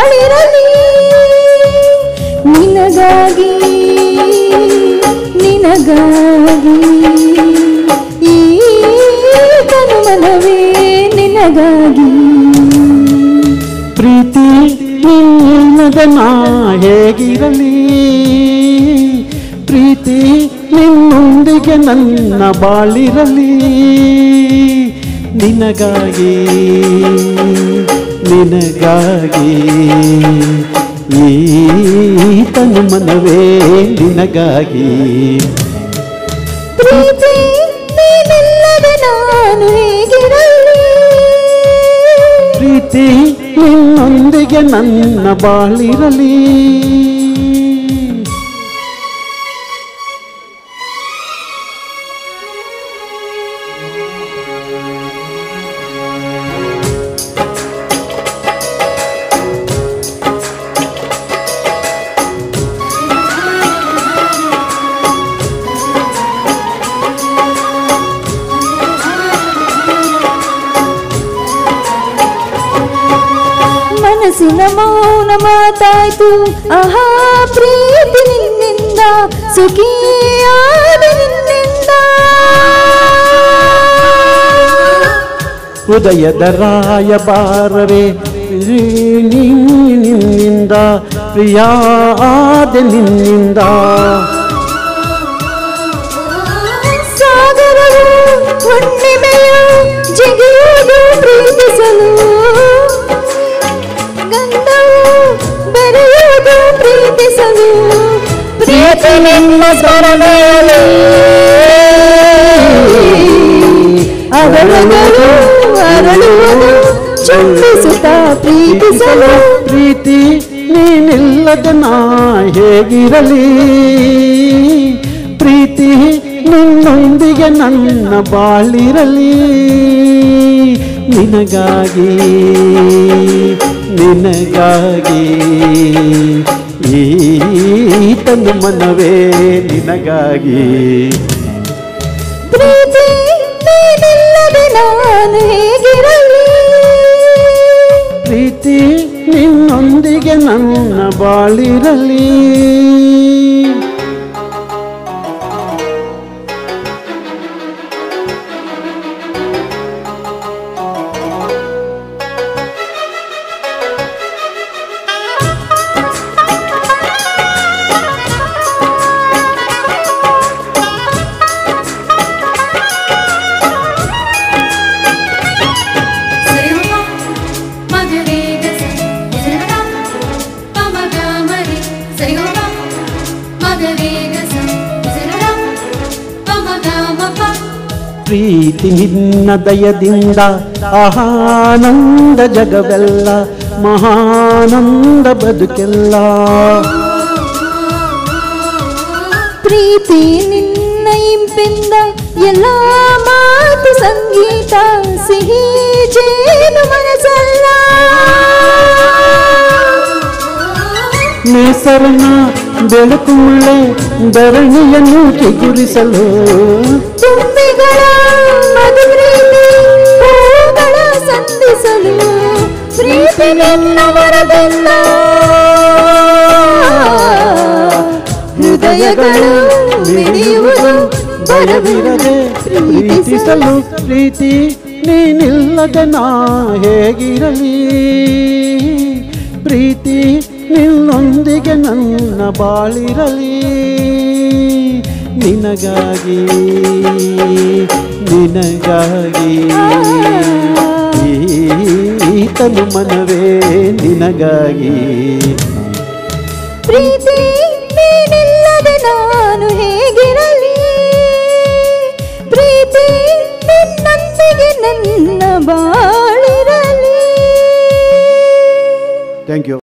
ಬಾಳಿರಲಿ ನಿನಗಾಗಿ ನಿನಗಾಗಿ ಈ ತನುಮನವೇ ನಿನಗಾಗಿ ಪ್ರೀತಿ ನಿನ್ನದ ನಾ ಹೇಗಿರಲಿ ಪ್ರೀತಿ ನಿನ್ನೊಂದಿಗೆ ನನ್ನ ಬಾಳಿರಲಿ ನಿನಗಾಗಿ ನಿನಗಾಗಿ ಈ ತನು ಮನವೇ ನಿನಗಾಗಿ ಪ್ರೀತಿ ನೀನಿಲ್ಲದೆ ನಾನು ಹೇಗಿರಲಿ ಪ್ರೀತಿ ನಿನ್ನೊಂದಿಗೆ ನನ್ನ ಬಾಳಿರಲಿ ಮನಸ್ಸಿನ ಮೌನ ಮಾತಾಯ್ತು ಆಹಾ ಪ್ರೀತಿ ನಿನ್ನಿಂದ ಸುಖಿಯಾದ ನಿನ್ನಿಂದ ಹೃದಯದ ರಾಯಬಾರವೇ ನಿನ್ನಿಂದ ಪ್ರಿಯಾದ ನಿನ್ನಿಂದ ಸಾಗರವು ಹುಣ್ಣಿಮೆಯು ಜಿಗಿಯುವುದು ಪ್ರೀತಿಸಲು ಗಂಧವು ಬೆರೆಯುವುದು ಪ್ರೀತಿಸಲು ಪ್ರೀತಿ ನಿಮ್ಮ ಸ್ವರದಲ್ಲಿ ಅರಳುವುದು ಅರಳುವುದು ಚುಂಬಿಸುತ್ತಾ ಪ್ರೀತಿಸಲು ಪ್ರೀತಿ ನೀನಿಲ್ಲದ ನಾ ಹೇಗಿರಲಿ ಪ್ರೀತಿ ನಿನ್ನೊಂದಿಗೆ ನನ್ನ ಬಾಳಿರಲಿ ನಿನಗಾಗಿ ನಿನಗಾಗಿ ಈ ತನು ಮನವೇ ನಿನಗಾಗಿ ಪ್ರೀತಿ ನೀನಿಲ್ಲದೆ ನಾನು ಹೇಗಿರಲಿ ಪ್ರೀತಿ ನಿನ್ನೊಂದಿಗೆ ನನ್ನ ಬಾಳಿರಲಿ ಸರಿಗಮ ಮಗರೇಗಸ ಸರಿಗಮ ಪಮಗಮರಿ ಸರಿಗಮ ಮಗರೇಗಸ ಸರಿಗಮ ಪಮಗಮಪ ಪ್ರೀತಿ ನಿನ್ನ ದಯದಿಂದ ಆಹಾನಂದ ಜಗವೆಲ್ಲ ಮಹಾನಂದ ಬದುಕೆಲ್ಲ ಪ್ರೀತಿ ನಿನ್ನ ಇಂಪಿಂದ ಎಲ್ಲ ಮಾತು ಸಂಗೀತ ಸಿಹಿ ಜೇನು ಮನಸಲ್ಲ ನೇಸರನ ಬೆಳಕು ಮುಳ್ಳೆ ಧರಣಿಯನ್ನು ಚಿಗುರಿಸಲು ತುಂಬಿಗಳ ಮಧುರೀತಿ ಹೂಗಳ ಸಂಧಿಸಲು ಪ್ರೀತಿ ನಿನ್ನ ವರದಿಂದ ಹೃದಯಗಳು ಮಿಡಿಯುವುದು ಬರವಿರದೆ ಪ್ರೀತಿಸಲು ಪ್ರೀತಿ ನೀನಿಲ್ಲದ ನಾ ಹೇಗಿರಲಿ ಪ್ರೀತಿ ನಿನ್ನೊಂದಿಗೆ ನನ್ನ ಬಾಳಿರಲಿ ನಿನಗಾಗಿ ನಿನಗಾಗಿ ಈ ತನು ಮನವೇ ನಿನಗಾಗಿ ಪ್ರೀತಿ ನೀನಿಲ್ಲದೆ ನಾನು ಹೇಗಿರಲಿ ಪ್ರೀತಿ ನಿನ್ನೊಂದಿಗೆ ನನ್ನ ಬಾಳಿರಲಿ ಥ್ಯಾಂಕ್ ಯು